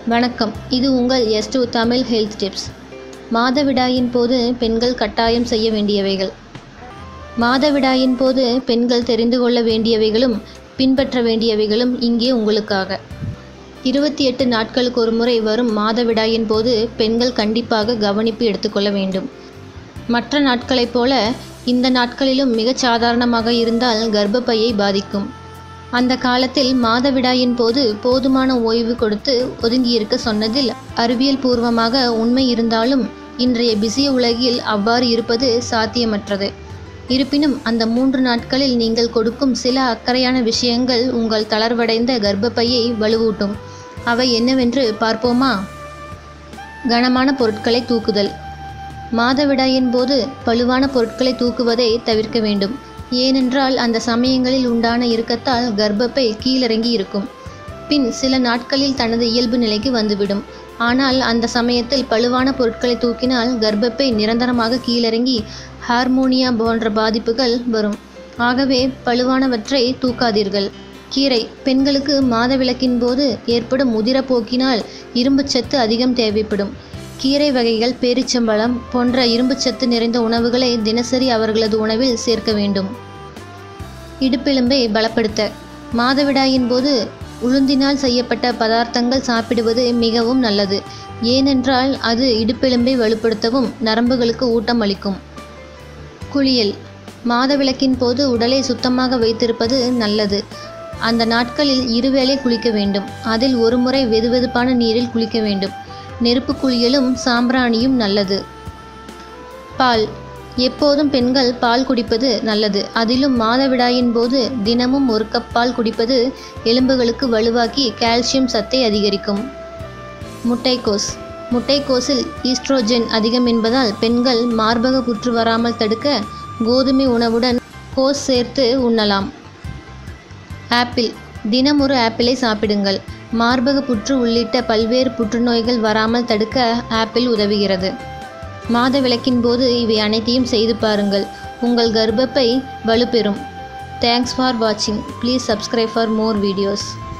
வணக்கம் இது உங்கள் S two Tamil health tips மாதவிடாயின் போது பெண்கள் கட்டாயம் செய்ய வேண்டியவைகள் மாதவிடாயின் போது பெண்கள் தெரிந்து கொள்ள வேண்டியவைகளும் பின்பற்ற வேண்டியவைகளும் இங்கே உங்களுக்காக இருபத்தி எட்டு நாட்களுக்கு ஒரு முறை வரும் மாதவிடாயின் போது பெண்கள் கண்டிப்பாக கவனிப்பு எடுத்துக்கொள்ள வேண்டும் மற்ற நாட்களைப் போல இந்த நாட்களிலும் மிகச் சாதாரணமாக இருந்தால் கர்ப்பப்பையை பாதிக்கும் அந்த காலத்தில் மாதவிடாயின் போது போதுமான ஓய்வு கொடுத்து ஒதுங்கியிருக்க சொன்னதில் அறிவியல் பூர்வமாக உண்மை இருந்தாலும் இன்றைய பிஸி உலகில் அவ்வாறு இருப்பது சாத்தியமற்றது இருப்பினும் அந்த மூன்று நாட்களில் நீங்கள் கொடுக்கும் சில அக்கறையான விஷயங்கள் உங்கள் தளர்வடைந்த கர்ப்பப்பையை வலுவூட்டும் அவை என்னவென்று பார்ப்போமா கனமான பொருட்களை தூக்குதல் மாதவிடாயின் போது பழுவான பொருட்களை தூக்குவதை தவிர்க்க வேண்டும் ஏனென்றால் அந்த சமயங்களில் உண்டான இறுக்கத்தால் கர்ப்பப்பை கீழிறங்கி இருக்கும் பின் சில நாட்களில் தனது இயல்பு நிலைக்கு வந்துவிடும் ஆனால் அந்த சமயத்தில் பழுவான பொருட்களை தூக்கினால் கர்ப்பப்பை நிரந்தரமாக கீழிறங்கி ஹார்மோனியா போன்ற பாதிப்புகள் வரும் ஆகவே பழுவானவற்றை தூக்காதீர்கள் கீரை பெண்களுக்கு மாதவிலக்கின் போது ஏற்படும் உதிரப்போக்கினால் இரும்புச்சத்து அதிகம் தேவைப்படும் கீரை வகைகள் பேரிச்சம்பழம் போன்ற இரும்புச்சத்து நிறைந்த உணவுகளை தினசரி அவர்களது உணவில் சேர்க்க வேண்டும் இடுப்பெலும்பை பலப்படுத்த மாதவிடாயின் போது உளுந்தினால் செய்யப்பட்ட பதார்த்தங்கள் சாப்பிடுவது மிகவும் நல்லது ஏனென்றால் அது இடுப்பெலும்பை வலுப்படுத்தவும் நரம்புகளுக்கு ஊட்டம் அளிக்கும் குளியல் மாதவிலக்கின் போது உடலை சுத்தமாக வைத்திருப்பது நல்லது அந்த நாட்களில் இருவேளை குளிக்க வேண்டும் அதில் ஒரு முறை வெதுவெதுப்பான நீரில் குளிக்க வேண்டும் நெருப்பு குளியலும் சாம்பிராணியும் நல்லது பால் எப்போதும் பெண்கள் பால் குடிப்பது நல்லது அதிலும் மாதவிடாயின் போது தினமும் ஒரு கப் பால் குடிப்பது எலும்புகளுக்கு வலுவாக்கி கால்சியம் சத்தை அதிகரிக்கும் முட்டைக்கோஸ் முட்டைக்கோஸில் ஈஸ்ட்ரோஜன் அதிகம் என்பதால் பெண்கள் மார்பக புற்று வராமல் தடுக்க கோதுமை உணவுடன் கோஸ் சேர்த்து உண்ணலாம் ஆப்பிள் தினம் ஒரு ஆப்பிளை சாப்பிடுங்கள் மார்பக புற்று உள்ளிட்ட பல்வேறு புற்றுநோய்கள் வராமல் தடுக்க ஆப்பிள் உதவுகிறது மாதவிலக்கின் போது இவை அனைத்தையும் செய்து பாருங்கள் உங்கள் கர்ப்பப்பை வலுப்பெறும் தேங்க்ஸ் ஃபார் வாட்சிங் please subscribe for more videos